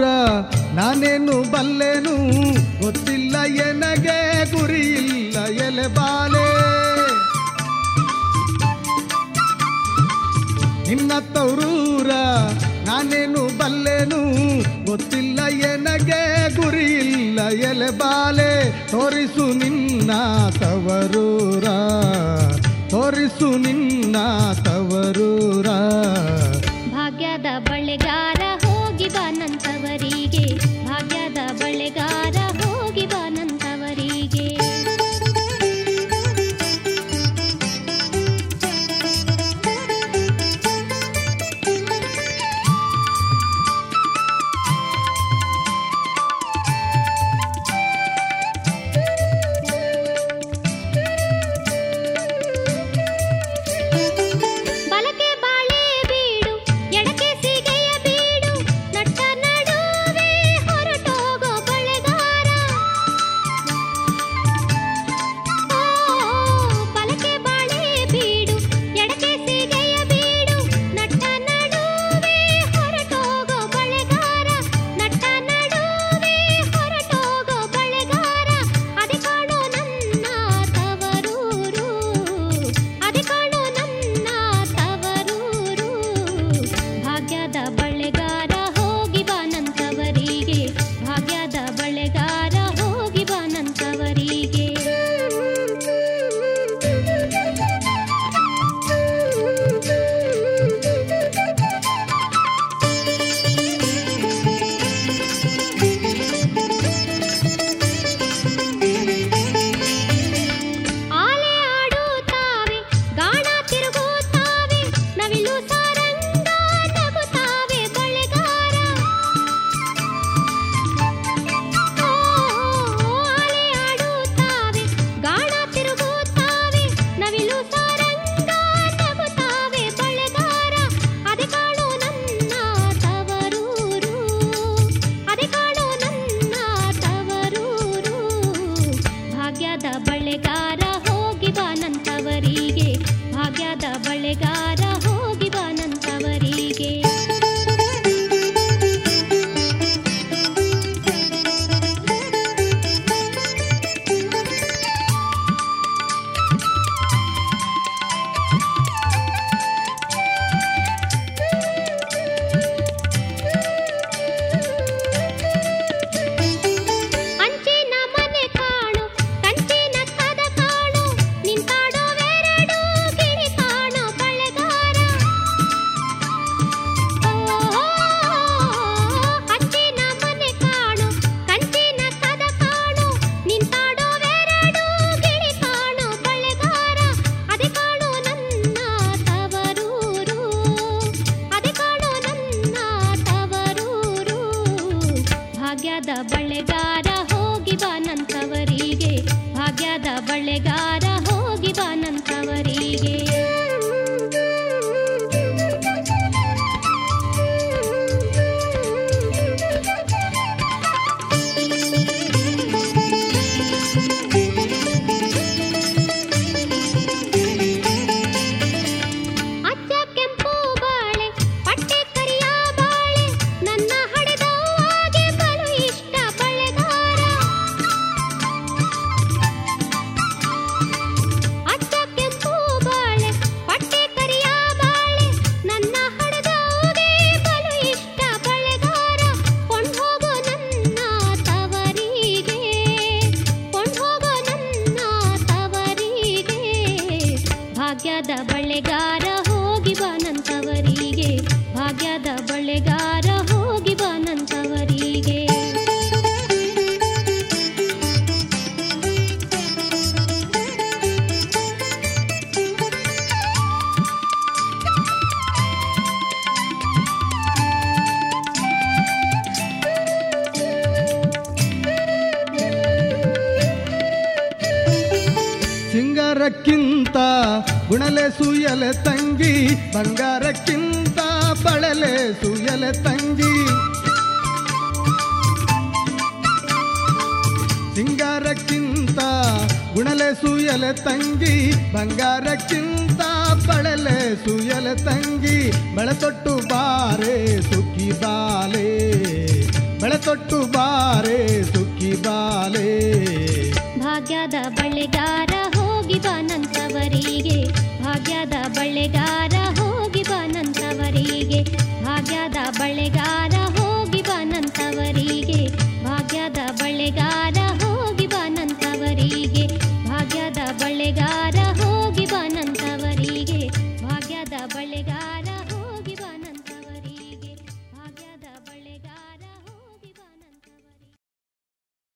ನಾನೇನು ಬಲ್ಲೆನು ಗೊತ್ತಿಲ್ಲ ಎನಗೆ ಗುರಿ ಇಲ್ಲ ಎಲೆ ಬಾಲೆ ನಿನ್ನ ತೌರೂರ ನಾನೇನು ಬಲ್ಲೆನು ಗೊತ್ತಿಲ್ಲ ಎನಗೆ ಗುರಿ ಇಲ್ಲ ಎಲೆ ಬಾಲೆ ತೋರಿಸು ನಿನ್ನ ತವರೂರ ತೋರಿಸು ನಿನ್ನ ತವರೂರ ಭಾಗ್ಯದ ಬಳೆಗಾರ ಹೋಗಿ ಬಾನಂತವರಿಗೆ ಭಾಗ್ಯದ ಬಳೆಗಾರ ಹೋಗಿ ಬಾನಂತವರಿಗೆ ಬಲಕೆ ಬಾಳೆ ಬೀಡು ಎಡಕೆ ಸಿಗೆಯ ಬೀಡು ನಟ್ಟ ನಡುವೆ ಹೊರಟೋಗೋ ಬಳೆಗಾರ ಓ, ಬಲಕೆ ಬಾಳೆ ಬೀಡು ಎಡಕೆ ಸಿಗೆಯ ಬೀಡು ನಟ್ಟ ನಡುವೆ ಹೊರಟೋಗೋ ಬಳೆಗಾರ ನಟ್ಟ ನಡುವೆ ಹೊರಟೋಗೋ ಬಳೆಗಾರ ಅದೆ ಕಾಣೋ ನನ್ನ ತವರೂರು ಅದೆ ಕಾಣೋ ನನ್ನ ತವರೂರು ಭಾಗ್ಯದ ಬಳೆಗಾರ ಹೋಗಿ ಬಾನಂತವರಿಗೆ ಭಾಗ್ಯದ ಬಳೆಗಾರ ಹೋಗಿ ಬಾನಂತವರಿಗೆ ಆಲೆ ಆಡುತ್ತಾವೆ ಗಾಣ ತಿರುಗುತ್ತಾವೆ ನವಿಲು ಸಾರಂಗ ನಗುತ್ತಾವೆ ಬಳೆಗಾರ ಓ, ಆಲೆ ಆಡುತ್ತಾವೆ ಗಾಣ ತಿರುಗುತ್ತಾವೆ ನವಿಲು ಸಾರಂಗ ನಗುತ್ತಾವೆ ಬಳೆಗಾರ ಅದೆ ಕಾಣೋ ನನ್ನ ತವರೂರು ಅದೆ ಕಾಣೋ ನನ್ನ ತವರೂರು ಭಾಗ್ಯದ ಬಳೆಗಾರ ಹೋಗಿ ಬಾನಂತವರಿಗೆ ಭಾಗ್ಯದ ಬಳೆಗಾರ ಹೋಗಿ ಬಾನಂತವರಿಗೆ ಅಂಚಿನ ಮನೆ ಕಾಣು ಕಂಚಿನ ಕದ ಕಾಣು ನಿಂತಾಡೋವೆರಡು ಗಿಳಿ ಕಾಣೋ ಬಳೆಗಾರ ಓ, ಅಂಚಿನ ಮನೆ ಕಾಣು ಕಂಚಿನ ಕದ ಕಾಣು ನಿಂತಾಡೋವೆರಡು ಗಿಳಿ ಕಾಣೋ ಬಳೆಗಾರ ಅದೆ ಕಾಣೋ ನನ್ನ ತವರೂರು ಅದೆ ಕಾಣೋ ನನ್ನ ತವರೂರು ಭಾಗ್ಯದ ಬಳೆಗಾರ ಹೋಗಿ ಬಾನಂತವರಿಗೆ ಭಾಗ್ಯದ ಬಳೆಗಾರ ಹೋಗಿ ಬಾನಂತವರಿಗೆ ಅಚ್ಚ ಕೆಂಪು ಬಾಳೆ ಪಟ್ಟೆ ಕರಿಯ ಬಾಳೆ ನನ್ನ ಹಡೆದವಾಗೆ ಬಲು ಇಷ್ಟ ಬಳೆಗಾರ ಅಚ್ಚ ಕೆಂಪು ಬಾಳೆ ಪಟ್ಟೆ ಕರಿಯ ಬಾಳೆ ನನ್ನ ಹಡೆದವಾಗೆ ಬಲು ಇಷ್ಟ ಬಳೆಗಾರ ಕೊಂಡ್ಹೋಗೋ ನನ್ನ ತವರಿಗೆ ಕೊಂಡ್ಹೋಗೋ ನನ್ನ ತವರಿಗೆ ಭಾಗ್ಯದ ಬಳೆಗಾರ ಹೋಗಿ ಬಾನಂತವರಿಗೆ ಭಾಗ್ಯದ ಬಳೆಗಾರ ಹೋಗಿ ಬಾನಂತವರಿಗೆ ಸಿಂಗಾರಕ್ಕಿಂತ ಗುಣಲೆ ಸುಯಲೆ ತಂಗಿ ಬಂಗಾರಕ್ಕಿಂತ ಬಳಲೆ ಸುಯಲೆ ತಂಗಿ ಸಿಂಗಾರಕ್ಕಿಂತ ಗುಣಲೆ ಸುಯಲೆ ತಂಗಿ ಬಂಗಾರಕ್ಕಿಂತ ಬಳಲೆ ಸುಯಲೆ ತಂಗಿ ಬೆಳೆತೊಟ್ಟು ಬಾರೆ ಸುಖಿ ಬಾಲೆ ತೊಟ್ಟು ಬಾರೆ ಸುಖಿ ಬಾಲೆ ಭಾಗ್ಯದ ಬಳ್ಳೆಗಾರ ಹೋಗಿ ಬಾನಂತವರಿಗೆ ಭಾಗ್ಯದ ಬಳ್ಳೆಗಾರ ಹೋಗಿ ಬಾನಂತವರಿಗೆ ಭಾಗ್ಯದ ಬಳ್ಳೆಗಾರ